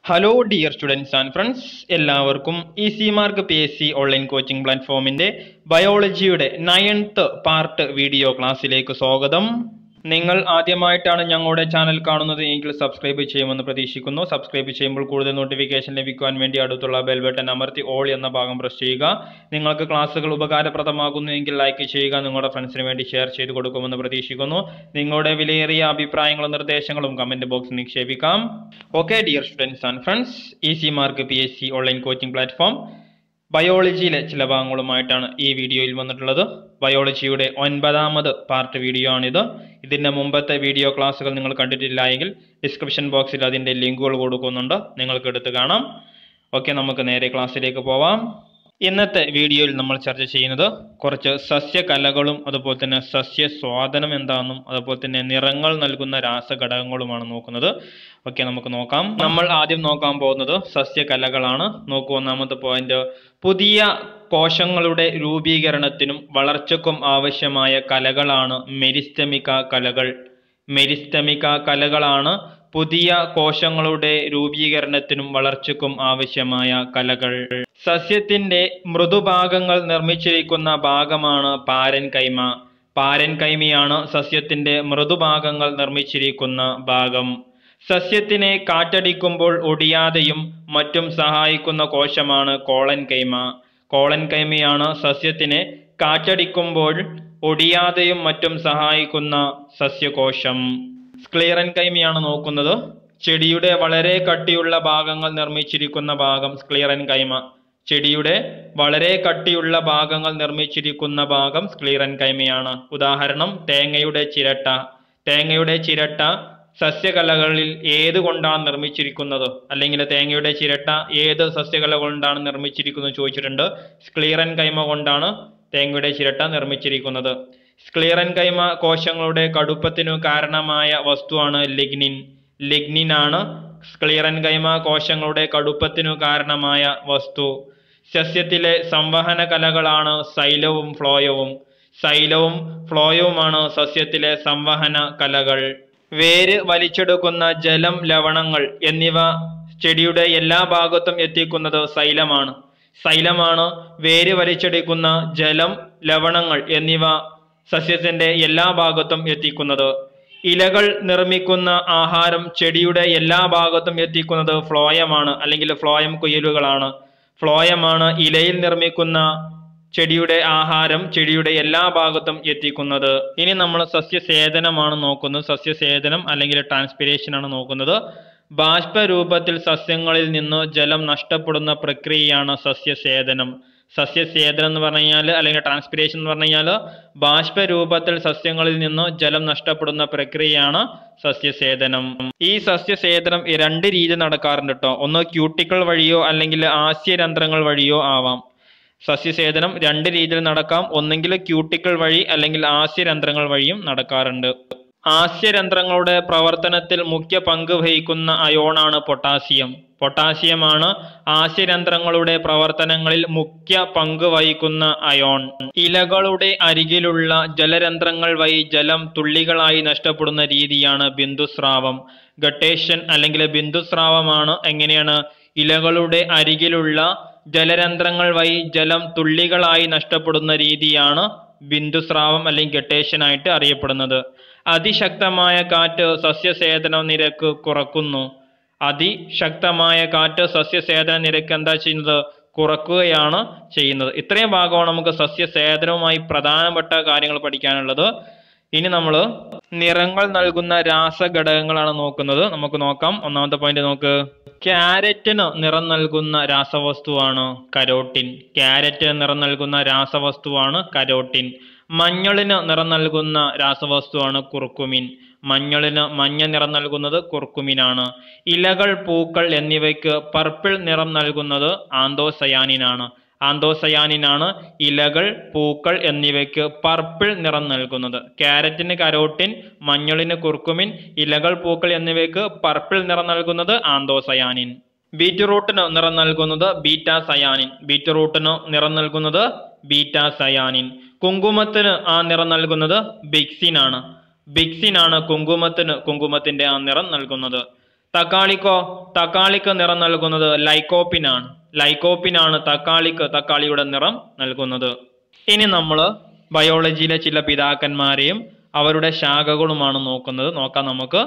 hello dear students and friends എല്ലാവർക്കും Easy Mark P S C online coaching പ്ലാറ്റ്ഫോമിന്റെ ബയോളജിയുടെ ninth part video ക്ലാസ്സിലേക്ക് സ്വാഗതം നിങ്ങൾ ആദ്യമായിട്ടാണ് ഞങ്ങളുടെ ചാനൽ കാണുന്നത് എങ്കിൽ സബ്സ്ക്രൈബ് ചെയ്യുമെന്ന് പ്രതീക്ഷിക്കുന്നു സബ്സ്ക്രൈബ് ചെയ്യുമ്പോൾ കൂടുതൽ നോട്ടിഫിക്കേഷൻ ലഭിക്കുവാൻ വേണ്ടി അടുത്തുള്ള ബെൽ ബട്ടൺ അമർത്തി ഓൾ എന്ന ഭാഗം പ്രസ് ചെയ്യുക നിങ്ങൾക്ക് ക്ലാസ്സുകൾ ഉപകാരപ്രദമാകുന്നു എങ്കിൽ ലൈക്ക് ചെയ്യുക നിങ്ങളുടെ ഫ്രണ്ട്സിന് വേണ്ടി ഷെയർ ചെയ്ത് കൊടുക്കുമെന്ന് പ്രതീക്ഷിക്കുന്നു നിങ്ങളുടെ വിലയേറിയ അഭിപ്രായങ്ങളും നിർദ്ദേശങ്ങളും കമന്റ് ബോക്സിൽ നിക്ഷേപിക്കാം okay dear students and friends Easy Mark P S C online coaching platform ബയോളജിയിലെ ചില ഭാഗങ്ങളുമായിട്ടാണ് ഈ വീഡിയോയിൽ വന്നിട്ടുള്ളത് ബയോളജിയുടെ ഒൻപതാമത് പാർട്ട് വീഡിയോ ആണിത് ഇതിൻ്റെ മുമ്പത്തെ വീഡിയോ ക്ലാസ്സുകൾ നിങ്ങൾ കണ്ടിട്ടില്ല എങ്കിൽ ഡിസ്ക്രിപ്ഷൻ ബോക്സിൽ അതിൻ്റെ ലിങ്കുകൾ കൊടുക്കുന്നുണ്ട് നിങ്ങൾക്ക് എടുത്ത് കാണാം ഓക്കെ നമുക്ക് നേരെ ക്ലാസ്സിലേക്ക് പോവാം ഇന്നത്തെ വീഡിയോയിൽ നമ്മൾ ചർച്ച ചെയ്യുന്നത് കുറച്ച് സസ്യകലകളും അതുപോലെ തന്നെ സസ്യ സ്വാദനം എന്താണെന്നും അതുപോലെ തന്നെ നിറങ്ങൾ നൽകുന്ന രാസഘടകങ്ങളുമാണ് നോക്കുന്നത് ഓക്കെ നമുക്ക് നോക്കാം നമ്മൾ ആദ്യം നോക്കാൻ പോകുന്നത് സസ്യകലകളാണ് നോക്കൂ ഒന്നാമത്തെ പോയിന്റ് പുതിയ കോശങ്ങളുടെ രൂപീകരണത്തിനും വളർച്ചയ്ക്കും ആവശ്യമായ കലകളാണ് മെരിസ്റ്റമിക കലകൾ മെരിസ്റ്റമിക കലകളാണ് പുതിയ കോശങ്ങളുടെ രൂപീകരണത്തിനും വളർച്ചയ്ക്കും ആവശ്യമായ കലകൾ സസ്യത്തിന്റെ മൃദുഭാഗങ്ങൾ നിർമ്മിച്ചിരിക്കുന്ന ഭാഗമാണ് പാരൻ കൈമ പാരൻ കൈമയാണ് സസ്യത്തിന്റെ മൃദുഭാഗങ്ങൾ നിർമ്മിച്ചിരിക്കുന്ന ഭാഗം സസ്യത്തിനെ കാറ്റടിക്കുമ്പോൾ ഒടിയാതെയും മറ്റും സഹായിക്കുന്ന കോശമാണ് കോളൻ കൈമ കോളൻ കൈമയാണ് സസ്യത്തിനെ കാറ്റടിക്കുമ്പോൾ ഒടിയാതെയും മറ്റും സഹായിക്കുന്ന സസ്യകോശം സ്ക്ലീറൻ കൈമയാണ് നോക്കുന്നത് ചെടിയുടെ വളരെ കട്ടിയുള്ള ഭാഗങ്ങൾ നിർമ്മിച്ചിരിക്കുന്ന ഭാഗം സ്ക്ലീറൻ കൈമ ചെടിയുടെ വളരെ കട്ടിയുള്ള ഭാഗങ്ങൾ നിർമ്മിച്ചിരിക്കുന്ന ഭാഗം സ്ക്ലീറൻ കൈമയാണ് ഉദാഹരണം തേങ്ങയുടെ ചിരട്ട തേങ്ങയുടെ ചിരട്ട സസ്യകലകളിൽ ഏത് കൊണ്ടാണ് നിർമ്മിച്ചിരിക്കുന്നത് അല്ലെങ്കിൽ തേങ്ങയുടെ ചിരട്ട ഏത് സസ്യകല കൊണ്ടാണ് നിർമ്മിച്ചിരിക്കുന്നത് ചോദിച്ചിട്ടുണ്ട് സ്ക്ലീറൻ കൈമ കൊണ്ടാണ് തേങ്ങയുടെ ചിരട്ട നിർമ്മിച്ചിരിക്കുന്നത് സ്ക്ലീറൻ കൈമ കോശങ്ങളുടെ കടുപ്പത്തിനു കാരണമായ വസ്തുവാണ് ലിഗ്നിൻ ലിഗ്നിൻ ആണ് സ്ക്ലീറൻ കൈമ കോശങ്ങളുടെ കടുപ്പത്തിനു കാരണമായ വസ്തു സസ്യത്തിലെ സംവഹന കലകളാണ് സൈലവും ഫ്ലോയവും സൈലവും ഫ്ലോയവുമാണ് സസ്യത്തിലെ സംവഹന കലകൾ വേര് വലിച്ചെടുക്കുന്ന ജലം ലവണങ്ങൾ എന്നിവ ചെടിയുടെ എല്ലാ ഭാഗത്തും എത്തിക്കുന്നത് സൈലമാണ് സൈലമാണ് വേര് വലിച്ചെടുക്കുന്ന ജലം ലവണങ്ങൾ എന്നിവ സസ്യത്തിന്റെ എല്ലാ ഭാഗത്തും എത്തിക്കുന്നത് ഇലകൾ നിർമ്മിക്കുന്ന ആഹാരം ചെടിയുടെ എല്ലാ ഭാഗത്തും എത്തിക്കുന്നത് ഫ്ലോയമാണ് അല്ലെങ്കിൽ ഫ്ലോയം കുയലുകളാണ് ഫ്ലോയമാണ് ഇലയിൽ നിർമ്മിക്കുന്ന ചെടിയുടെ ആഹാരം ചെടിയുടെ എല്ലാ ഭാഗത്തും എത്തിക്കുന്നത് ഇനി നമ്മൾ സസ്യസേചനമാണ് നോക്കുന്നത് സസ്യസേചനം അല്ലെങ്കിൽ ട്രാൻസ്പിരേഷൻ ആണ് നോക്കുന്നത് ബാഷ്പരൂപത്തിൽ സസ്യങ്ങളിൽ നിന്ന് ജലം നഷ്ടപ്പെടുന്ന പ്രക്രിയയാണ് സസ്യസേചനം സസ്യസേചനം എന്ന് പറഞ്ഞു കഴിഞ്ഞാൽ അല്ലെങ്കിൽ ട്രാൻസ്പിരേഷൻ എന്ന് പറഞ്ഞു കഴിഞ്ഞാൽ ബാഷ്പരൂപത്തിൽ സസ്യങ്ങളിൽ നിന്ന് ജലം നഷ്ടപ്പെടുന്ന പ്രക്രിയയാണ് സസ്യസേചനം ഈ സസ്യസേചനം ഈ രണ്ട് രീതി നടക്കാറുണ്ട് കേട്ടോ ഒന്ന് ക്യൂട്ടിക്കൾ വഴിയോ അല്ലെങ്കിൽ ആസ്യരന്ധ്രങ്ങൾ വഴിയോ ആവാം സസ്യസേചനം രണ്ട് രീതിയിൽ നടക്കാം ഒന്നെങ്കിൽ ക്യൂട്ടിക്കൾ വഴി അല്ലെങ്കിൽ ആസ്യരന്ധ്രങ്ങൾ വഴിയും നടക്കാറുണ്ട് ആസ്യരന്ധ്രങ്ങളുടെ പ്രവർത്തനത്തിൽ മുഖ്യ പങ്ക് വഹിക്കുന്ന അയോണാണ് പൊട്ടാസ്യം പൊട്ടാസ്യമാണ് ആസ്യരന്ധ്രങ്ങളുടെ പ്രവർത്തനങ്ങളിൽ മുഖ്യ പങ്ക് വഹിക്കുന്ന അയോൺ ഇലകളുടെ അരികിലുള്ള ജലരന്ധ്രങ്ങൾ വഴി ജലം തുള്ളികളായി നഷ്ടപ്പെടുന്ന രീതിയാണ് ബിന്ദുസ്രാവം ഗട്ടേഷൻ അല്ലെങ്കിൽ ബിന്ദുസ്രാവമാണ് എങ്ങനെയാണ് ഇലകളുടെ അരികിലുള്ള ജലരന്ധ്രങ്ങൾ വഴി ജലം തുള്ളികളായി നഷ്ടപ്പെടുന്ന രീതിയാണ് ബിന്ദുസ്രാവം അല്ലെങ്കിൽ ഗട്ടേഷൻ ആയിട്ട് അറിയപ്പെടുന്നത് അതിശക്തമായ കാറ്റ് സസ്യസേചന നിരക്ക് കുറക്കുന്നു അതിശക്തമായ കാറ്റ് സസ്യസേചന നിരക്ക് എന്താ ചെയ്യുന്നത് കുറക്കുകയാണ് ചെയ്യുന്നത് ഇത്രയും ഭാഗമാണ് നമുക്ക് സസ്യസേചനവുമായി പ്രധാനപ്പെട്ട കാര്യങ്ങൾ പഠിക്കാനുള്ളത് ഇനി നമ്മൾ നിറങ്ങൾ നൽകുന്ന രാസഘടകങ്ങളാണ് നോക്കുന്നത് നമുക്ക് നോക്കാം ഒന്നാമത്തെ പോയിന്റ് നോക്ക് ക്യാരറ്റിന് നിറം നൽകുന്ന രാസവസ്തുവാണ് കരോട്ടിൻ ക്യാരറ്റിന് നിറം നൽകുന്ന രാസവസ്തുവാണ് കരോട്ടിൻ മഞ്ഞളിന് നിറം നൽകുന്ന രാസവസ്തുവാണ് കുർക്കുമിൻ മഞ്ഞളിന് മഞ്ഞ നിറം നൽകുന്നത് കുർക്കുമിനാണ് ഇലകൾ പൂക്കൾ എന്നിവയ്ക്ക് പർപ്പിൾ നിറം നൽകുന്നത് ആന്തോസയാനിനാണ് ആന്തോസയാനിനാണ് ഇലകൾ പൂക്കൾ എന്നിവയ്ക്ക് പർപ്പിൾ നിറം നൽകുന്നത് ക്യാരറ്റിന് കരോട്ടിൻ മഞ്ഞളിന് കുർക്കുമിൻ ഇലകൾ പൂക്കൾ എന്നിവയ്ക്ക് പർപ്പിൾ നിറം നൽകുന്നത് ആന്തോസയാനിൻ ബീറ്റ്റൂട്ടിന് നിറം നൽകുന്നത് ബീറ്റാ സയാനിൻ ബീറ്റ്റൂട്ടിന് നിറം നൽകുന്നത് ബീറ്റാ സയാനിൻ കുങ്കുമത്തിന് ആ നിറം നൽകുന്നത് ബിക്സിൻ ആണ് ബിക്സിൻ ആണ് കുങ്കുമത്തിന് കുങ്കുമത്തിന്റെ ആ നിറം നൽകുന്നത് തക്കാളിക്കോ തക്കാളിക്ക് നിറം നൽകുന്നത് ലൈക്കോപ്പിനാണ് ലൈക്കോപ്പിനാണ് തക്കാളിക്ക് തക്കാളിയുടെ നിറം നൽകുന്നത് ഇനി നമ്മൾ ബയോളജിയിലെ ചില പിതാക്കന്മാരെയും അവരുടെ ശാഖകളുമാണ് നോക്കുന്നത് നോക്കാം നമുക്ക്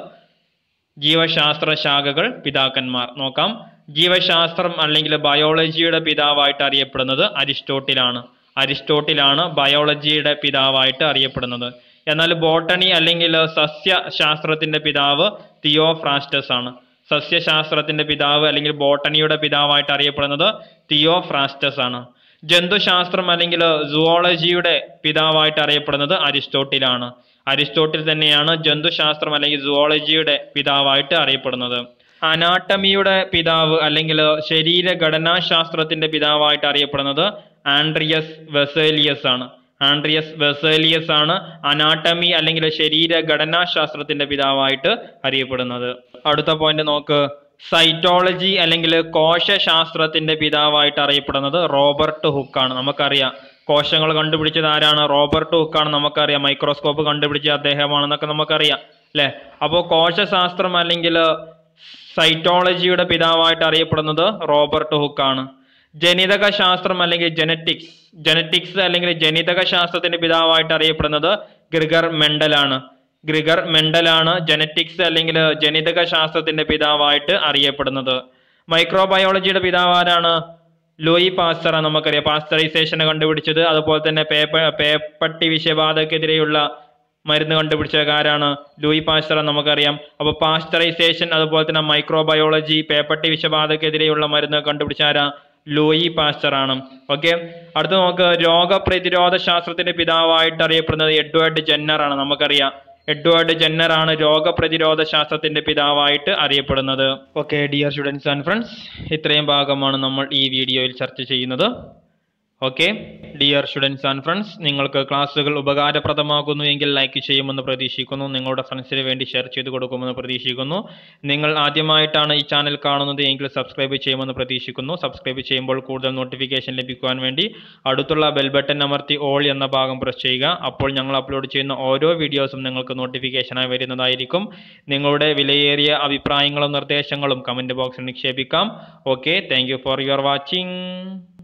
ജീവശാസ്ത്ര ശാഖകൾ പിതാക്കന്മാർ നോക്കാം ജീവശാസ്ത്രം അല്ലെങ്കിൽ ബയോളജിയുടെ പിതാവായിട്ട് അറിയപ്പെടുന്നത് അരിസ്റ്റോട്ടിലാണ് അരിസ്റ്റോട്ടിലാണ് ബയോളജിയുടെ പിതാവായിട്ട് അറിയപ്പെടുന്നത് എന്നാൽ ബോട്ടണി അല്ലെങ്കിൽ സസ്യശാസ്ത്രത്തിന്റെ പിതാവ് തിയോഫ്രാസ്റ്റസ് ആണ് സസ്യശാസ്ത്രത്തിന്റെ പിതാവ് അല്ലെങ്കിൽ ബോട്ടണിയുടെ പിതാവായിട്ട് അറിയപ്പെടുന്നത് തിയോഫ്രാസ്റ്റസ് ആണ് ജന്തുശാസ്ത്രം അല്ലെങ്കിൽ സുവോളജിയുടെ പിതാവായിട്ട് അറിയപ്പെടുന്നത് അരിസ്റ്റോട്ടിലാണ് അരിസ്റ്റോട്ടിൽ തന്നെയാണ് ജന്തുശാസ്ത്രം അല്ലെങ്കിൽ സുവോളജിയുടെ പിതാവായിട്ട് അറിയപ്പെടുന്നത് അനാട്ടമിയുടെ പിതാവ് അല്ലെങ്കിൽ ശരീരഘടനാശാസ്ത്രത്തിന്റെ പിതാവായിട്ട് അറിയപ്പെടുന്നത് ആൻഡ്രിയസ് വെസേലിയസ് ആണ് ആൻഡ്രിയസ് വെസേലിയസ് ആണ് അനാട്ടമി അല്ലെങ്കിൽ ശരീരഘടനാശാസ്ത്രത്തിന്റെ പിതാവായിട്ട് അറിയപ്പെടുന്നത് അടുത്ത പോയിന്റ് നോക്ക് സൈറ്റോളജി അല്ലെങ്കിൽ കോശശാസ്ത്രത്തിന്റെ പിതാവായിട്ട് അറിയപ്പെടുന്നത് റോബർട്ട് ഹുക്കാണ് നമുക്കറിയാം കോശങ്ങൾ കണ്ടുപിടിച്ചത് ആരാണ് റോബർട്ട് ഹുക്കാണ് നമുക്കറിയാം മൈക്രോസ്കോപ്പ് കണ്ടുപിടിച്ച അദ്ദേഹമാണെന്നൊക്കെ നമുക്കറിയാം അല്ലെ അപ്പോൾ കോശശാസ്ത്രം അല്ലെങ്കിൽ സൈറ്റോളജിയുടെ പിതാവായിട്ട് അറിയപ്പെടുന്നത് റോബർട്ട് ഹുക്കാണ് ജനിതക ശാസ്ത്രം അല്ലെങ്കിൽ ജനറ്റിക്സ് ജനറ്റിക്സ് അല്ലെങ്കിൽ ജനിതക ശാസ്ത്രത്തിന്റെ പിതാവായിട്ട് അറിയപ്പെടുന്നത് ഗ്രിഗർ മെൻഡലാണ് ഗ്രിഗർ മെൻഡലാണ് ജനറ്റിക്സ് അല്ലെങ്കിൽ ജനിതക ശാസ്ത്രത്തിന്റെ പിതാവായിട്ട് അറിയപ്പെടുന്നത് മൈക്രോബയോളജിയുടെ പിതാവ് ആരാണ് ലൂയി പാസ്റ്റർ നമുക്കറിയാം പാസ്റ്ററൈസേഷൻ കണ്ടുപിടിച്ചത് അതുപോലെ തന്നെ പേപ്പ പേപ്പട്ടി വിഷബാധക്കെതിരെയുള്ള മരുന്ന് കണ്ടുപിടിച്ച ആരാണ് ലൂയി പാസ്റ്റർ നമുക്കറിയാം അപ്പോൾ പാസ്റ്ററൈസേഷൻ അതുപോലെ തന്നെ മൈക്രോബയോളജി പേപ്പട്ടി വിഷബാധക്കെതിരെയുള്ള മരുന്ന് കണ്ടുപിടിച്ച ആരാ ലൂയി പാസ്റ്റർ ആണ് ഓക്കെ അടുത്ത നമുക്ക് രോഗപ്രതിരോധ ശാസ്ത്രത്തിന്റെ പിതാവായിട്ട് അറിയപ്പെടുന്നത് എഡ്വേർഡ് ജെന്നർ ആണ് നമുക്കറിയാം എഡ്വേർഡ് ജെന്നർ ആണ് രോഗപ്രതിരോധ ശാസ്ത്രത്തിന്റെ പിതാവായിട്ട് അറിയപ്പെടുന്നത് okay dear students and friends ഇത്രയും ഭാഗമാണ് നമ്മൾ ഈ വീഡിയോയിൽ ചർച്ച ചെയ്യുന്നത് okay dear students and friends നിങ്ങൾക്ക് ക്ലാസ്സുകൾ ഉപകാരപ്രദമാകുന്നു എങ്കിൽ ലൈക്ക് ചെയ്യുമെന്ന് പ്രതീക്ഷിക്കുന്നു നിങ്ങളുടെ ഫ്രണ്ട്സിന് വേണ്ടി ഷെയർ ചെയ്ത് കൊടുക്കുമെന്ന് പ്രതീക്ഷിക്കുന്നു നിങ്ങൾ ആദ്യമായിട്ടാണ് ഈ ചാനൽ കാണുന്നത് എങ്കിൽ സബ്സ്ക്രൈബ് ചെയ്യുമെന്ന് പ്രതീക്ഷിക്കുന്നു സബ്സ്ക്രൈബ് ചെയ്യുമ്പോൾ കൂടുതൽ നോട്ടിഫിക്കേഷൻ ലഭിക്കുവാൻ വേണ്ടി അടുത്തുള്ള ബെൽ ബട്ടൺ അമർത്തി ഓൾ എന്ന ഭാഗം പ്രസ് ചെയ്യുക അപ്പോൾ ഞങ്ങൾ അപ്ലോഡ് ചെയ്യുന്ന ഓരോ വീഡിയോസും നിങ്ങൾക്ക് നോട്ടിഫിക്കേഷനായി വരുന്നതായിരിക്കും നിങ്ങളുടെ വിലയേറിയ അഭിപ്രായങ്ങളും നിർദ്ദേശങ്ങളും കമൻറ്റ് ബോക്സിൽ നിക്ഷേപിക്കാം okay thank for your watching